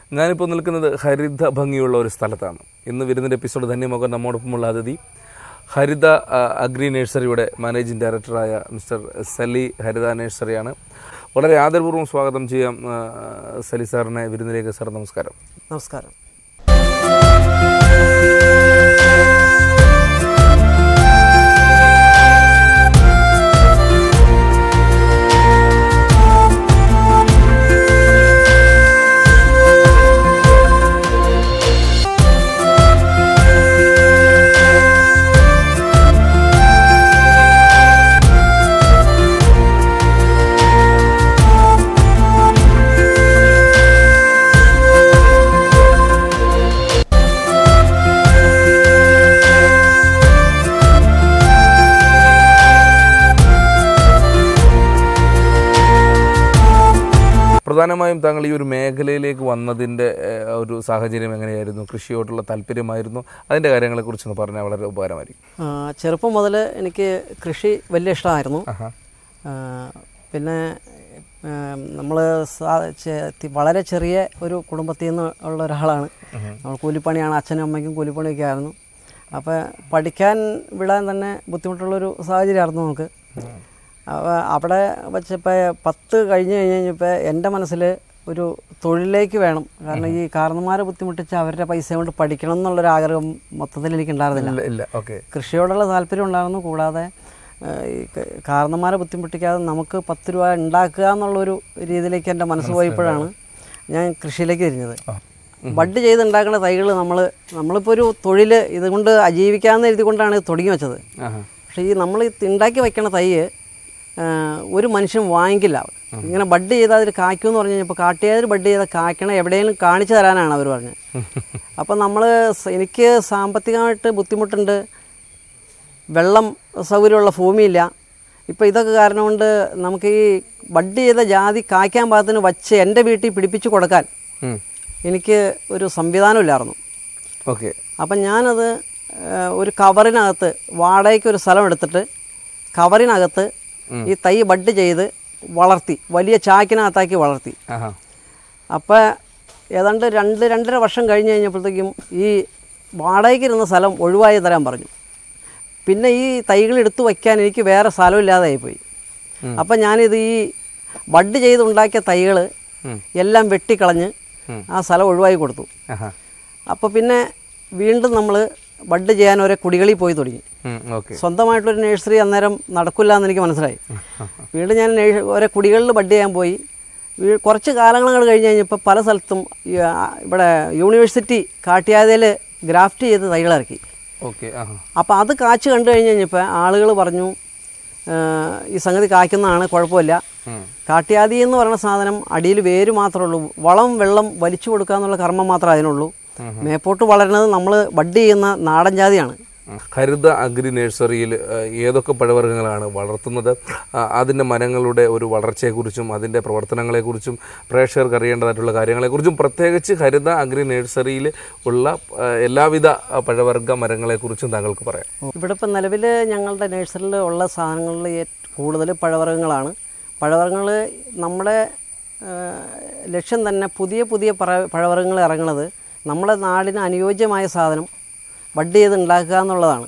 ഞാനിപ്പോൾ നിൽക്കുന്നത് ഹരിത ഭംഗിയുള്ള ഒരു സ്ഥലത്താണ് ഇന്ന് വരുന്നൊരു എപ്പിസോഡ് ധന്യമൊക്കെ നമ്മോടൊപ്പമുള്ള അതിഥി ഹരിത ആ, അഗ്രി നഴ്സറിയുടെ മാനേജിംഗ് ഡയറക്ടറായ മിസ്റ്റർ സലി ഹരിത നഴ്സറിയാണ് വളരെ ആദരപൂർവ്വം സ്വാഗതം ചെയ്യാം ആ, സലി സാറിനെ വിരുന്നിലേക്ക് സാർ നമസ്കാരം നമസ്കാരം പ്രധാനമായും താങ്കൾ ഈ ഒരു മേഖലയിലേക്ക് വന്നതിൻ്റെ ഏഹ്, ഒരു സാഹചര്യം എങ്ങനെയായിരുന്നു കൃഷിയോടുള്ള താല്പര്യമായിരുന്നു അതിൻ്റെ കാര്യങ്ങളെക്കുറിച്ചൊന്ന് പറഞ്ഞാൽ വളരെ ഉപകാരമായിരിക്കും ആ, ചെറുപ്പം മുതൽ എനിക്ക് കൃഷി വലിയ ഇഷ്ടമായിരുന്നു ആഹാ ആ, പിന്നെ നമ്മൾ വളരെ ചെറിയ ഒരു കുടുംബത്തിൽ നിന്ന് ഉള്ള ഒരാളാണ് നമ്മൾ കൂലിപ്പണിയാണ് അച്ഛനും അമ്മയ്ക്കും കൂലിപ്പണിയൊക്കെ ആയിരുന്നു അപ്പോൾ പഠിക്കാൻ വിടാൻ തന്നെ ബുദ്ധിമുട്ടുള്ളൊരു സാഹചര്യമായിരുന്നു നമുക്ക് അപ്പോൾ അവിടെ വെച്ചപ്പോൾ പത്ത് കഴിഞ്ഞ് കഴിഞ്ഞ് കഴിഞ്ഞപ്പോൾ എൻ്റെ മനസ്സിൽ ഒരു തൊഴിലിലേക്ക് വേണം കാരണം ഈ കാരണന്മാരെ ബുദ്ധിമുട്ടിച്ച് അവരുടെ പൈസ കൊണ്ട് പഠിക്കണം എന്നുള്ളൊരു ആഗ്രഹം മൊത്തത്തിൽ എനിക്കുണ്ടായിരുന്നില്ല ഇല്ല ഇല്ല ഓക്കെ കൃഷിയോടുള്ള താല്പര്യം ഉണ്ടായിരുന്നു കൂടാതെ ഏഹ്, ഈ ക- കാരണന്മാരെ ബുദ്ധിമുട്ടിക്കാതെ നമുക്ക് പത്ത് രൂപ ഉണ്ടാക്കുക എന്നുള്ളൊരു രീതിയിലേക്ക് എൻ്റെ മനസ്സ് പോയപ്പോഴാണ് ഞാൻ കൃഷിയിലേക്ക് തിരിഞ്ഞത് ബഡ് ചെയ്ത് ഉണ്ടാക്കുന്ന തൈകൾ നമ്മൾ നമ്മളിപ്പോൾ ഒരു തൊഴിൽ ഇതുകൊണ്ട് അജീവിക്കാമെന്ന് എഴുതി കൊണ്ടാണ് ഇത് തുടങ്ങി വെച്ചത് ആഹാ പക്ഷേ ഈ നമ്മൾ ഈ ഉണ്ടാക്കി വെക്കണ തൈ ഏഹ്, ഒരു മനുഷ്യൻ വാങ്ങിക്കില്ല ഇങ്ങനെ ബഡ് ചെയ്താൽ അതിൽ കായ്ക്കും എന്ന് പറഞ്ഞു കഴിഞ്ഞപ്പോൾ കാട്ടിയാതിൽ ബഡ് ചെയ്താൽ കായ്ക്കണം എവിടെയെങ്കിലും കാണിച്ചു തരാനാണ് അവർ പറഞ്ഞത് അപ്പം നമ്മൾ എനിക്ക് സാമ്പത്തികമായിട്ട് ബുദ്ധിമുട്ടുണ്ട് വെള്ളം സൗകര്യമുള്ള ഭൂമിയില്ല ഇപ്പോൾ ഇതൊക്കെ കാരണം കൊണ്ട് നമുക്ക് ഈ ബഡ് ചെയ്ത ജാതി കായ്ക്കാൻ പാകത്തിന് വച്ച് എൻ്റെ വീട്ടിൽ പിടിപ്പിച്ച് കൊടുക്കാൻ ഉം. എനിക്ക് ഒരു സംവിധാനമില്ലായിരുന്നു ഓക്കെ അപ്പം ഞാനത് ഏഹ്, ഒരു കവറിനകത്ത് വാടകയ്ക്ക് ഒരു സ്ഥലം എടുത്തിട്ട് കവറിനകത്ത് ഈ തൈ ബഡ് ചെയ്ത് വളർത്തി വലിയ ചാക്കിനകത്താക്കി വളർത്തി ആഹാ അപ്പോൾ ഏതാണ്ട് രണ്ട് രണ്ടര വർഷം കഴിഞ്ഞ് കഴിഞ്ഞപ്പോഴത്തേക്കും ഈ വാടകയ്ക്കിരുന്ന സ്ഥലം ഒഴിവായി തരാൻ പറഞ്ഞു പിന്നെ ഈ തൈകൾ എടുത്തു വയ്ക്കാൻ എനിക്ക് വേറെ സ്ഥലമില്ലാതായി പോയി അപ്പം ഞാനിത് ഈ ബഡ് ചെയ്ത് ഉണ്ടാക്കിയ തൈകൾ ഉം. എല്ലാം വെട്ടിക്കളഞ്ഞ് ആ സ്ഥലം ഒഴിവായി കൊടുത്തു ആഹാ അപ്പോൾ പിന്നെ വീണ്ടും നമ്മൾ ബഡ് ചെയ്യാൻ ഒരേ കുടികളിൽ പോയി തുടങ്ങി ഓക്കെ സ്വന്തമായിട്ടൊരു നഴ്സറി അന്നേരം നടക്കില്ല എന്ന് എനിക്ക് മനസ്സിലായി വീണ്ടും ഞാൻ നേഴ്സ് ഓരോ കുടികളിൽ ബഡ് ചെയ്യാൻ പോയി വീ- കുറച്ച് കാലങ്ങൾ കഴിഞ്ഞ് കഴിഞ്ഞപ്പോൾ പല സ്ഥലത്തും ഈ, ആ, ഇവിടെ യൂണിവേഴ്സിറ്റി കാട്ടിയാതയിൽ ഗ്രാഫ്റ്റ് ചെയ്ത് തൈകളിറക്കി ഓക്കെ ആഹാ അപ്പോൾ അത് കാച്ച് കണ്ടു കഴിഞ്ഞ് കഴിഞ്ഞപ്പോൾ ആളുകൾ പറഞ്ഞു "ആ, ഈ സംഗതി കായ്ക്കുന്നതാണ് കുഴപ്പമില്ല ഉം. കാട്ടിയാതി എന്ന് പറയുന്ന സാധനം അടിയിൽ വേര് മാത്രമേ ഉള്ളൂ വളം വെള്ളം വലിച്ചു കൊടുക്കുക എന്നുള്ള കർമ്മം മാത്രമേ അതിനുള്ളൂ മേപ്പോട്ട് വളരുന്നത് നമ്മൾ ബഡ് ചെയ്യുന്ന നാടൻ ജാതിയാണ് ഹരിത അഗ്രി നഴ്സറിയിൽ ഏഹ്, ഏതൊക്കെ പഴവർഗ്ഗങ്ങളാണ് വളർത്തുന്നത് ആ, അതിൻ്റെ മരങ്ങളുടെ ഒരു വളർച്ചയെക്കുറിച്ചും അതിൻ്റെ പ്രവർത്തനങ്ങളെക്കുറിച്ചും പ്രേക്ഷകർക്ക് അറിയേണ്ടതായിട്ടുള്ള കാര്യങ്ങളെക്കുറിച്ചും പ്രത്യേകിച്ച് ഹരിത അഗ്രി നഴ്സറിയിൽ ഉള്ള ഏഹ്, എല്ലാവിധ ആ, പഴവർഗ്ഗ മരങ്ങളെക്കുറിച്ചും താങ്കൾക്ക് പറയാം ഇവിടെ ഇപ്പം നിലവിൽ ഞങ്ങളുടെ നഴ്സറിയിൽ ഉള്ള സാധനങ്ങളിൽ ഏ- കൂടുതൽ പഴവർഗ്ഗങ്ങളാണ് പഴവർഗ്ഗങ്ങൾ നമ്മുടെ ആ, ലക്ഷ്യം തന്നെ പുതിയ പുതിയ പഴ പഴവർഗ്ഗങ്ങൾ ഇറങ്ങുന്നത് നമ്മുടെ നാടിന് അനുയോജ്യമായ സാധനം ബഡ് ചെയ്ത് ഉണ്ടാക്കുക എന്നുള്ളതാണ്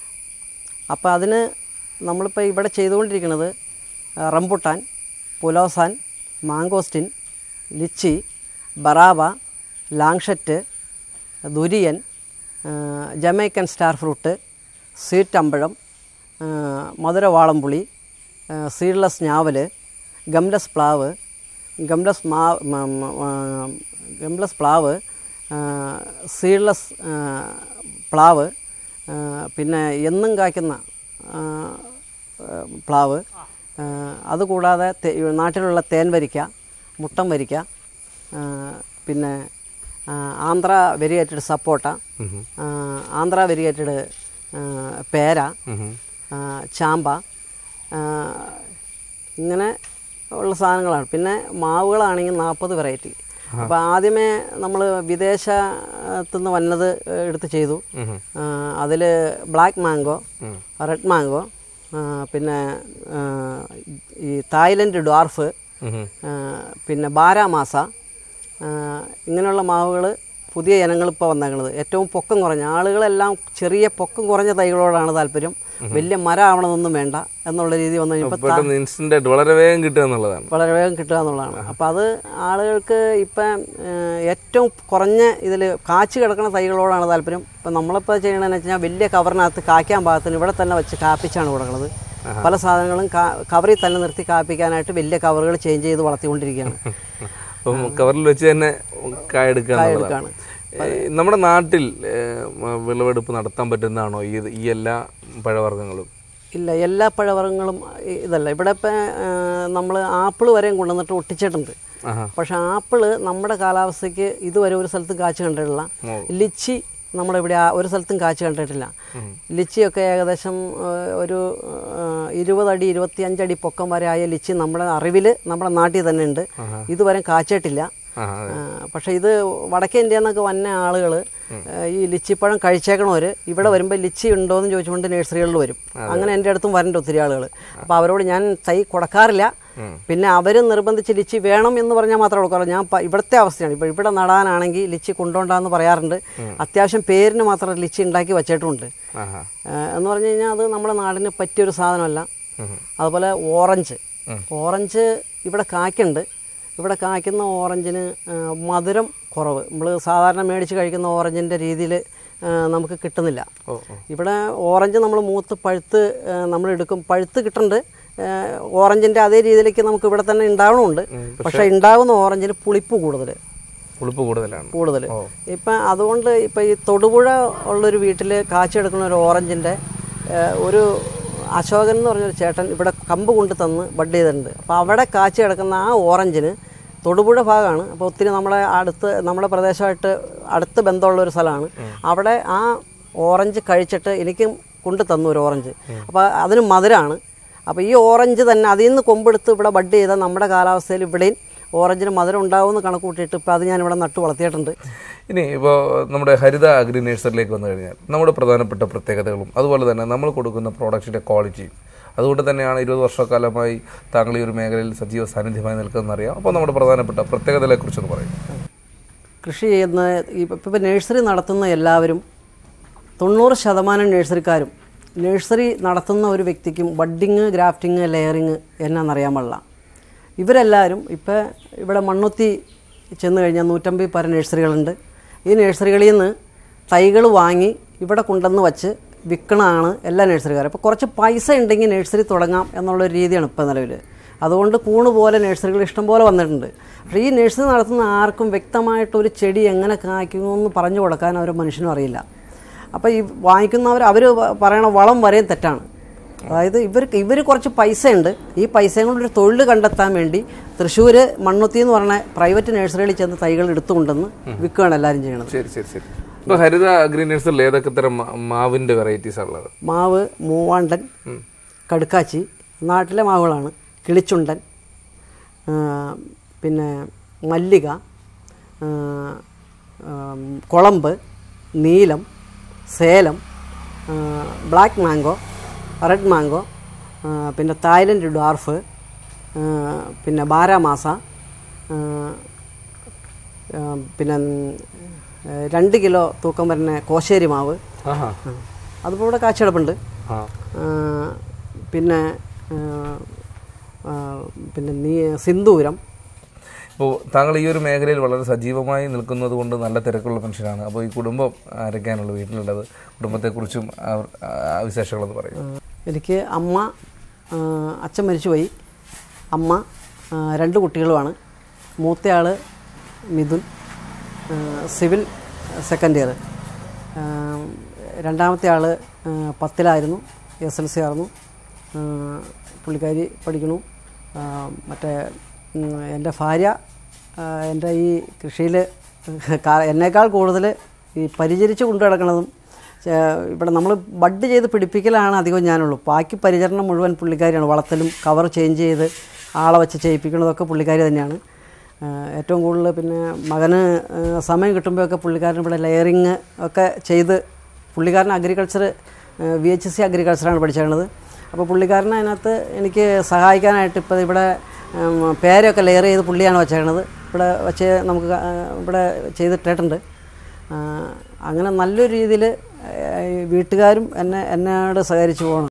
അപ്പോൾ അതിന് നമ്മളിപ്പോൾ ഇവിടെ ചെയ്തുകൊണ്ടിരിക്കുന്നത് ആ, റംബുട്ടാൻ പുലോസാൻ മാങ്കോസ്റ്റിൻ ലിച്ചി ബറാബ ലാങ്ഷറ്റ് ദുരിയൻ ആ, ജമൈക്കൻ സ്റ്റാർ ഫ്രൂട്ട് സ്വീറ്റ് അമ്പഴം ആ, മധുര വാളംപുളി ആ, സീഡ്ലെസ് ഞാവൽ ഗംലസ് പ്ലാവ് ഗംലസ് മാ മ- മ- ആ, ഗംലസ് പ്ലാവ് ആ, സീഡ്ലെസ് ആ, പ്ലാവ് ആ, പിന്നെ എന്നും കായ്ക്കുന്ന ആ, ആ, പ്ലാവ് ആ, അതുകൂടാതെ തേ- നാട്ടിലുള്ള തേൻ വരിക്ക മുട്ടം വരിക്ക ആ, പിന്നെ ആ, ആന്ധ്ര വെരിയേറ്റഡ് സപ്പോട്ട ആ, ആന്ധ്ര വെരിയേറ്റഡ് ആ, പേര ആ, ചാമ്പ ആ, ഇങ്ങനെ ഉള്ള സാധനങ്ങളാണ് പിന്നെ മാവുകളാണെങ്കിൽ നാൽപ്പത് വെറൈറ്റി അപ്പോൾ ആദ്യമേ നമ്മൾ വിദേശത്തുനിന്ന് വന്നത് എടുത്ത് ചെയ്തു അതിൽ ബ്ലാക്ക് മാംഗോ റെഡ് മാംഗോ പിന്നെ ആ, ഈ തായ്ലൻഡ് ഡ്വാർഫ് ആ, പിന്നെ ബാരാമാസ ഇങ്ങനെയുള്ള മാവുകൾ പുതിയ ഇനങ്ങൾ ഇപ്പോൾ വന്നേക്കുന്നത് ഏറ്റവും പൊക്കം കുറഞ്ഞ ആളുകളെല്ലാം ചെറിയ പൊക്കം കുറഞ്ഞ തൈകളോടാണ് താല്പര്യം വലിയ മരം ആവണമെന്നൊന്നും വേണ്ട എന്നുള്ള രീതി വന്നു കഴിഞ്ഞപ്പോൾ പെട്ടെന്ന് ഇൻസ്റ്റന്റ് ആയിട്ട് വളരെ വേഗം കിട്ടുക എന്നുള്ളതാണ് വളരെ വേഗം കിട്ടുക എന്നുള്ളതാണ് അപ്പോൾ അത് ആളുകൾക്ക് ഇപ്പം ഏഹ്, ഏറ്റവും കുറഞ്ഞ ഇതിൽ കാച്ച് കിടക്കുന്ന തൈകളോടാണ് താല്പര്യം ഇപ്പം നമ്മളിപ്പോൾ ചെയ്യണമെന്ന് വെച്ച് കഴിഞ്ഞാൽ വലിയ കവറിനകത്ത് കായ്ക്കാൻ പാകത്തിന് ഇവിടെ തന്നെ വെച്ച് കാപ്പിച്ചാണ് കൊടുക്കുന്നത് പല സാധനങ്ങളും കാ- കവറിൽ തന്നെ നിർത്തി കാപ്പിക്കാനായിട്ട് വലിയ കവറുകൾ ചേഞ്ച് ചെയ്ത് വളർത്തിക്കൊണ്ടിരിക്കുകയാണ് അപ്പം കവറിൽ വെച്ച് തന്നെ കായെടുക്കുക എന്നുള്ളതാണ് ഏഹ് നമ്മുടെ നാട്ടിൽ ഏഹ് മ- വിളവെടുപ്പ് നടത്താൻ പറ്റുന്നതാണോ ഈ ഈ എല്ലാ പഴവർഗ്ഗങ്ങളും ഇല്ല എല്ലാ പഴവർഗ്ഗങ്ങളും ഇ- ഇതല്ല ഇവിടെ ഇപ്പം നമ്മൾ ആപ്പിൾ വരെയും കൊണ്ടുവന്നിട്ട് ഒട്ടിച്ചിട്ടുണ്ട് ആഹാ പക്ഷെ ആപ്പിള് നമ്മുടെ കാലാവസ്ഥയ്ക്ക് ഇതുവരെ ഒരു സ്ഥലത്തും കാച്ച് കണ്ടിട്ടില്ല ലിച്ചി നമ്മുടെ ഇവിടെ ആ- ഒരു സ്ഥലത്തും കാച്ച് കണ്ടിട്ടില്ല ലിച്ചിയൊക്കെ ഏകദേശം ആ, ഒരു ആ, ഇരുപതടി ഇരുപത്തിയഞ്ചടി പൊക്കം വരെ ആയ ലിച്ചി നമ്മുടെ അറിവിൽ നമ്മുടെ നാട്ടിൽ തന്നെ ഉണ്ട് ഇതുവരെ കാച്ചിട്ടില്ല ആഹാ ആ, പക്ഷേ ഇത് വടക്കേ ഇന്ത്യയിൽ നിന്നൊക്കെ വന്ന ആളുകൾ ഈ ലിച്ചിപ്പഴം കഴിച്ചേക്കണവർ ഇവിടെ വരുമ്പോൾ ലിച്ചി ഉണ്ടോ എന്ന് ചോദിച്ചുകൊണ്ട് നഴ്സറികളിൽ വരും അങ്ങനെ എൻ്റെ അടുത്തും വരണ്ട ഒത്തിരി ആളുകൾ അപ്പോൾ അവരോട് ഞാൻ തൈ കൊടുക്കാറില്ല പിന്നെ അവർ നിർബന്ധിച്ച് ലിച്ചി വേണം എന്ന് പറഞ്ഞാൽ മാത്രമേ കൊടുക്കാറുള്ളൂ ഞാൻ പ- ഇവിടുത്തെ അവസ്ഥയാണ് ഇപ്പോൾ ഇവിടെ നടാനാണെങ്കിൽ ലിച്ചി കൊണ്ടുപോണ്ടാന്ന് പറയാറുണ്ട് അത്യാവശ്യം പേരിന് മാത്രം ലിച്ചി ഉണ്ടാക്കി വച്ചിട്ടുമുണ്ട് ആഹാ ആ, എന്ന് പറഞ്ഞു കഴിഞ്ഞാൽ അത് നമ്മുടെ നാടിന് പറ്റിയൊരു സാധനമല്ല അതുപോലെ ഓറഞ്ച് ഓറഞ്ച് ഇവിടെ കായ്ക്കുണ്ട് ഇവിടെ കായ്ക്കുന്ന ഓറഞ്ചിന് ആ, മധുരം കുറവ് നമ്മൾ സാധാരണ മേടിച്ച് കഴിക്കുന്ന ഓറഞ്ചിൻ്റെ രീതിയിൽ നമുക്ക് കിട്ടുന്നില്ല ഓ ഓ ഇവിടെ ഓറഞ്ച് നമ്മൾ മൂത്ത് പഴുത്ത് നമ്മൾ എടുക്കും പഴുത്ത് കിട്ടുന്നുണ്ട് ഓറഞ്ചിൻ്റെ അതേ രീതിയിലേക്ക് നമുക്ക് ഇവിടെ തന്നെ ഉണ്ടാവണമുണ്ട് പക്ഷേ ഉണ്ടാകുന്ന ഓറഞ്ചിന് പുളിപ്പ് കൂടുതൽ പുളിപ്പ് കൂടുതലാണ് കൂടുതൽ ഇപ്പം അതുകൊണ്ട് ഇപ്പം ഈ തൊടുപുഴ ഉള്ളൊരു വീട്ടിൽ കാച്ചെടുക്കുന്ന ഒരു ഓറഞ്ചിൻ്റെ ഏഹ്, ഒരു അശോകൻ എന്ന് പറഞ്ഞൊരു ചേട്ടൻ ഇവിടെ കമ്പ് കൊണ്ട് തന്ന് ബഡ് ചെയ്തിട്ടുണ്ട് അപ്പോൾ അവിടെ കാച്ചി കിടക്കുന്ന ആ ഓറഞ്ചിന് തൊടുപുഴ ഭാഗമാണ് അപ്പോൾ ഒത്തിരി നമ്മളെ അടുത്ത് നമ്മുടെ പ്രദേശമായിട്ട് അടുത്ത് ബന്ധമുള്ള ഒരു സ്ഥലമാണ് അവിടെ ആ ഓറഞ്ച് കഴിച്ചിട്ട് എനിക്കും കൊണ്ട് തന്നു ഒരു ഓറഞ്ച് അപ്പോൾ അതിന് മധുരമാണ് അപ്പോൾ ഈ ഓറഞ്ച് തന്നെ അതിൽ നിന്ന് കൊമ്പെടുത്ത് ഇവിടെ ബഡ് ചെയ്താൽ നമ്മുടെ കാലാവസ്ഥയിൽ ഇവിടെയും ഓറഞ്ചിന് മധുരം ഉണ്ടാവുമെന്ന് കണക്ക് കൂട്ടിയിട്ട് ഇപ്പോൾ അത് ഞാനിവിടെ നട്ടു വളർത്തിയിട്ടുണ്ട് ഇനി ഇപ്പോൾ നമ്മുടെ ഹരിത അഗ്രി നേഴ്സറിലേക്ക് വന്നു കഴിഞ്ഞാൽ നമ്മുടെ പ്രധാനപ്പെട്ട പ്രത്യേകതകളും അതുപോലെ തന്നെ നമ്മൾ കൊടുക്കുന്ന പ്രോഡക്റ്റിൻ്റെ ക്വാളിറ്റിയും അതുകൊണ്ട് തന്നെയാണ് ഇരുപത് വർഷക്കാലമായി താങ്കൾ ഈ ഒരു മേഖലയിൽ സജീവ സാന്നിധ്യമായി നിൽക്കുന്നറിയാം അപ്പോൾ നമ്മുടെ പ്രധാനപ്പെട്ട പ്രത്യേകതകളെക്കുറിച്ചൊന്ന് പറയും കൃഷി ചെയ്യുന്ന ഇപ്പോൾ നഴ്സറി നടത്തുന്ന എല്ലാവരും തൊണ്ണൂറ് ശതമാനം നഴ്സറിക്കാരും നഴ്സറി നടത്തുന്ന ഒരു വ്യക്തിക്കും ബഡ്ഡിങ് ഗ്രാഫ്റ്റിങ് ലെയറിങ് എന്നാണെന്നറിയാൻ പാടില്ല ഇവരെല്ലാവരും ഇപ്പോൾ ഇവിടെ മണ്ണുത്തി ചെന്ന് കഴിഞ്ഞാൽ നൂറ്റമ്പത് പര നഴ്സറികളുണ്ട് ഈ നഴ്സറികളിൽ നിന്ന് തൈകൾ വാങ്ങി ഇവിടെ കൊണ്ടുവന്ന് വച്ച് വിൽക്കണതാണ് എല്ലാ നഴ്സറിക്കാരും അപ്പോൾ കുറച്ച് പൈസ ഉണ്ടെങ്കിൽ നഴ്സറി തുടങ്ങാം എന്നുള്ളൊരു രീതിയാണ് ഇപ്പോൾ നിലവിൽ അതുകൊണ്ട് കൂണ് പോലെ നഴ്സറികൾ ഇഷ്ടംപോലെ വന്നിട്ടുണ്ട് പക്ഷേ ഈ നഴ്സറി നടത്തുന്ന ആർക്കും വ്യക്തമായിട്ടൊരു ചെടി എങ്ങനെ കായ്ക്കുമെന്ന് പറഞ്ഞു കൊടുക്കാൻ ഒരു മനുഷ്യനും അറിയില്ല അപ്പോൾ ഈ വാങ്ങിക്കുന്നവർ അവർ പറയണ വളം വരെയും തെറ്റാണ് അതായത് ഇവർക്ക് ഇവർ കുറച്ച് പൈസ ഉണ്ട് ഈ പൈസയും കൊണ്ട് ഒരു തൊഴിൽ കണ്ടെത്താൻ വേണ്ടി തൃശ്ശൂർ മണ്ണുത്തി എന്ന് പറഞ്ഞ പ്രൈവറ്റ് നഴ്സറികളിൽ ചെന്ന് തൈകൾ എടുത്തുകൊണ്ടെന്ന് വിൽക്കുകയാണ് എല്ലാവരും ചെയ്യണത് ശരി ശരി ശരി ഇപ്പോൾ ഹരിത അഗ്രി നേഴ്സറിൽ ഏതൊക്കെ തരം മാ- മാവിൻ്റെ വെറൈറ്റീസ് ഉള്ളത് മാവ് മൂവാണ്ടൻ കടുക്കാച്ചി നാട്ടിലെ മാവുകളാണ് കിളിച്ചുണ്ടൻ ആ, പിന്നെ മല്ലിക ആ, ആ, കുളമ്പ് നീലം സേലം ആ, ബ്ലാക്ക് മാംഗോ റെഡ് മാംഗോ ആ, പിന്നെ തായ്ലൻഡ് ഡ്വാർഫ് ആ, പിന്നെ ബാരാമാസ ആ, ആ, പിന്നെ ഉം, രണ്ട് കിലോ തൂക്കം വരുന്ന കോശേരി മാവ് ആഹാ അതിപ്പോൾ ഇവിടെ കാച്ചെടുപ്പുണ്ട് ആ ആ, പിന്നെ ആ, ആ, പിന്നെ നീ സിന്ദൂരം ഇപ്പോൾ താങ്കൾ ഈ ഒരു മേഖലയിൽ വളരെ സജീവമായി നിൽക്കുന്നത് കൊണ്ട് നല്ല തിരക്കുള്ള മനുഷ്യനാണ് അപ്പോൾ ഈ കുടുംബം ആരൊക്കെയാണുള്ളത് വീട്ടിലുള്ളത് കുടുംബത്തെക്കുറിച്ചും അവർ- ആ വിശേഷങ്ങളെന്ന് പറയും എനിക്ക് അമ്മ ആ, അച്ഛൻ മരിച്ചുപോയി അമ്മ ആ, രണ്ട് കുട്ടികളുമാണ് മൂത്തയാൾ മിഥുൻ ആ, സിവിൽ സെക്കൻഡ് ഇയർ ആ, രണ്ടാമത്തെ ആൾ പത്തിലായിരുന്നു എസ് എൽ സി ആയിരുന്നു ആ, പുള്ളിക്കാരി പഠിക്കണു ആ, മറ്റേ ഉം, എൻ്റെ ഭാര്യ ആ, എൻ്റെ ഈ കൃഷിയിൽ എന്നേക്കാൾ കൂടുതൽ ഈ പരിചരിച്ച് കൊണ്ടു നടക്കുന്നതും ചെ- ഇവിടെ നമ്മൾ ബഡ് ചെയ്ത് പിടിപ്പിക്കലാണ് അധികം ഞാനുള്ളൂ ബാക്കി പരിചരണം മുഴുവൻ പുള്ളിക്കാരിയാണ് വളർത്തലും കവർ ചേഞ്ച് ചെയ്ത് ആളെ വെച്ച് ചെയ്യിപ്പിക്കുന്നതൊക്കെ പുള്ളിക്കാരി തന്നെയാണ് ആ, ഏറ്റവും കൂടുതൽ പിന്നെ മകന് ആ, സമയം കിട്ടുമ്പോഴൊക്കെ പുള്ളിക്കാരൻ ഇവിടെ ലെയറിങ് ഒക്കെ ചെയ്ത് പുള്ളിക്കാരൻ അഗ്രികൾച്ചർ വി എച്ച് സി അഗ്രികൾച്ചറാണ് പഠിച്ചേക്കണത് അപ്പോൾ പുള്ളിക്കാരനെ അതിനകത്ത് എനിക്ക് സഹായിക്കാനായിട്ട് ഇപ്പോൾ ഇവിടെ ഉം, പേരൊക്കെ ലെയർ ചെയ്ത് പുള്ളിയാണ് വെച്ചേക്കണത് ഇവിടെ വെച്ച് നമുക്ക് കാ- ഇവിടെ ചെയ്തിട്ടിട്ടുണ്ട് ആ, അങ്ങനെ നല്ലൊരു രീതിയിൽ വീട്ടുകാരും എന്നെ എന്നോട് സഹകരിച്ചു പോകണം